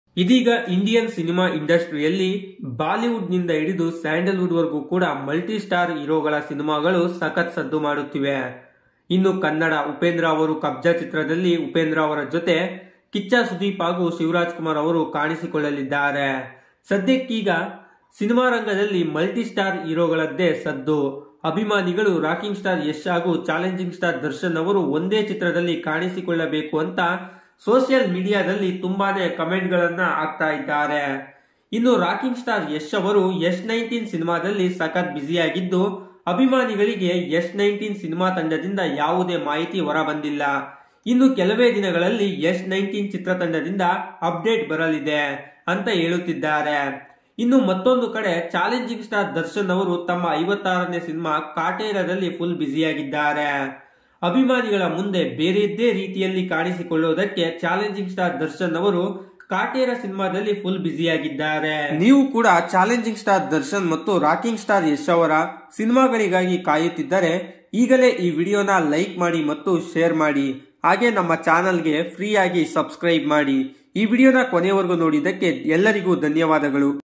ಇದೀಗ Indian cinema ಇಂಡಸ್ಟ್ರಿಯಲ್ಲಿ ಬಾಲಿವುಡ್ನಿಂದ ಹಿಡಿದು ಸ್ಯಾಂಡಲ್ವುಡ್ ವರೆಗೂ ಕೂಡ ಮಲ್ಟಿ ಸ್ಟಾರ್ ಹೀರೋಗಳ ಸಿನಿಮಾಗಳು ಸಖತ್ ಸದ್ದು ಮಾಡುತ್ತಿವೆ ಇನ್ನು ಕನ್ನಡ ಉಪೇಂದ್ರ ಅವರು ಕಬ್ಜಾ ಚಿತ್ರದಲ್ಲಿ ಉಪೇಂದ್ರ ಅವರ ಜೊತೆ ಕಿಚ್ಚ ಸುದೀಪ್ ಹಾಗೂ ಶಿವರಾಜ್ ಕುಮಾರ್ ಅವರು ಕಾಣಿಸಿಕೊಳ್ಳಲಿದ್ದಾರೆ ಸದ್ಯಕ್ಕೀಗ ಸಿನಿಮಾ ರಂಗದಲ್ಲಿ ಮಲ್ಟಿ ಸ್ಟಾರ್ ಹೀರೋಗಳದ್ದೇ ಸದ್ದು ಅಭಿಮಾನಿಗಳು ರಾಕಿಂಗ್ ಸ್ಟಾರ್ ಯಶ್ ಹಾಗೂ ಚಾಲೆಂಜಿಂಗ್ ಸ್ಟಾರ್ ದರ್ಶನ್ ಅವರು ಒಂದೇ ಚಿತ್ರದಲ್ಲಿ ಕಾಣಿಸಿಕೊಳ್ಳಬೇಕು ಅಂತ ಸೋಷಿಯಲ್ ಮೀಡಿಯಾದಲ್ಲಿ ತುಂಬಾನೇ ಕಮೆಂಟ್ಗಳನ್ನ ಹಾಕ್ತಾ ಇದ್ದಾರೆ ಇನ್ನು ರಾಕಿಂಗ್ ಸ್ಟಾರ್ ಯಶ್ ಅವರು ಯಶ್ ನೈನ್ಟೀನ್ ಸಿನಿಮಾದಲ್ಲಿ ಸಖತ್ ಬ್ಯುಸಿಯಾಗಿದ್ದು ಅಭಿಮಾನಿಗಳಿಗೆ ಯಶ್ ನೈನ್ಟೀನ್ ಸಿನಿಮಾ ತಂಡದಿಂದ ಯಾವುದೇ ಮಾಹಿತಿ ಹೊರಬಂದಿಲ್ಲ ಇನ್ನು ಕೆಲವೇ ದಿನಗಳಲ್ಲಿ ಯಶ್ ನೈನ್ಟೀನ್ ಚಿತ್ರತಂಡದಿಂದ ಅಪ್ಡೇಟ್ ಬರಲಿದೆ ಅಂತ ಹೇಳುತ್ತಿದ್ದಾರೆ ಇನ್ನು ಮತ್ತೊಂದು ಕಡೆ ಚಾಲೆಂಜಿಂಗ್ ಸ್ಟಾರ್ ದರ್ಶನ್ ಅವರು ತಮ್ಮ ಐವತ್ತಾರನೇ ಸಿನಿಮಾ ಕಾಟೇರದಲ್ಲಿ ಫುಲ್ ಬ್ಯುಸಿಯಾಗಿದ್ದಾರೆ ಅಭಿಮಾನಿಗಳ ಮುಂದೆ ಬೇರೆದ್ದೇ ರೀತಿಯಲ್ಲಿ ಕಾಣಿಸಿಕೊಳ್ಳುವುದಕ್ಕೆ ಚಾಲೆಂಜಿಂಗ್ ಸ್ಟಾರ್ ದರ್ಶನ್ ಅವರು ಕಾಟೇರ ಸಿನಿಮಾದಲ್ಲಿ ಫುಲ್ ಬ್ಯುಸಿಯಾಗಿದ್ದಾರೆ ನೀವು ಕೂಡ ಚಾಲೆಂಜಿಂಗ್ ಸ್ಟಾರ್ ದರ್ಶನ್ ಮತ್ತು ರಾಕಿಂಗ್ ಸ್ಟಾರ್ ಯಶ್ ಅವರ ಸಿನಿಮಾಗಳಿಗಾಗಿ ಕಾಯುತ್ತಿದ್ದರೆ ಈಗಲೇ ಈ ವಿಡಿಯೋನ ಲೈಕ್ ಮಾಡಿ ಮತ್ತು ಶೇರ್ ಮಾಡಿ ಹಾಗೆ ನಮ್ಮ ಚಾನಲ್ಗೆ ಫ್ರೀಯಾಗಿ ಸಬ್ಸ್ಕ್ರೈಬ್ ಮಾಡಿ ಈ ವಿಡಿಯೋನ ಕೊನೆಯವರೆಗೂ ನೋಡಿದ್ದಕ್ಕೆ ಎಲ್ಲರಿಗೂ ಧನ್ಯವಾದಗಳು